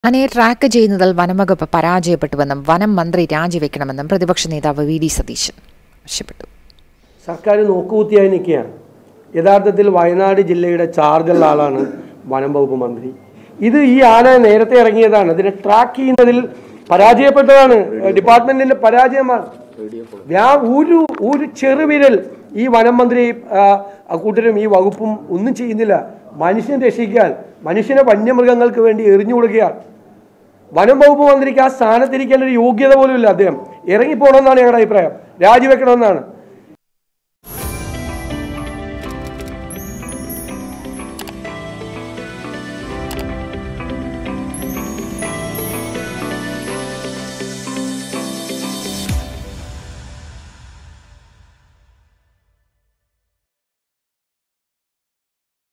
ആനയെ ട്രാക്ക് ചെയ്യുന്നതിൽ വനംവകുപ്പ് പരാജയപ്പെട്ടുവെന്നും വനം മന്ത്രി രാജിവെക്കണമെന്നും പ്രതിപക്ഷ നേതാവ് വി ഡി സതീശൻ ആവശ്യപ്പെട്ടു സർക്കാർ നോക്കുകുത്തിയായി നിൽക്കുകയാണ് യഥാർത്ഥത്തിൽ വയനാട് ജില്ലയുടെ ചാർജുള്ള ആളാണ് വനം വകുപ്പ് മന്ത്രി ഇത് ഈ ആന നേരത്തെ ഇറങ്ങിയതാണ് ഇതിനെ ട്രാക്ക് ചെയ്യുന്നതിൽ പരാജയപ്പെട്ടതാണ് ഡിപ്പാർട്ട്മെന്റിന്റെ പരാജയമാണ് ഞാൻ ഒരു ഒരു ചെറുവിരൽ ഈ വനം മന്ത്രി ആ, ആ കൂട്ടരും ഈ വകുപ്പും ഒന്നും ചെയ്യുന്നില്ല മനുഷ്യനെ രക്ഷിക്കാൻ മനുഷ്യനെ വന്യമൃഗങ്ങൾക്ക് വേണ്ടി എറിഞ്ഞു കൊടുക്കുകയാണ് വനം വകുപ്പ് മന്ത്രിക്ക് ആ സ്ഥാനത്തിരിക്കാൻ ഒരു യോഗ്യത പോലും ഇല്ല അദ്ദേഹം ഇറങ്ങിപ്പോണമെന്നാണ് ഞങ്ങളുടെ അഭിപ്രായം രാജിവെക്കണമെന്നാണ്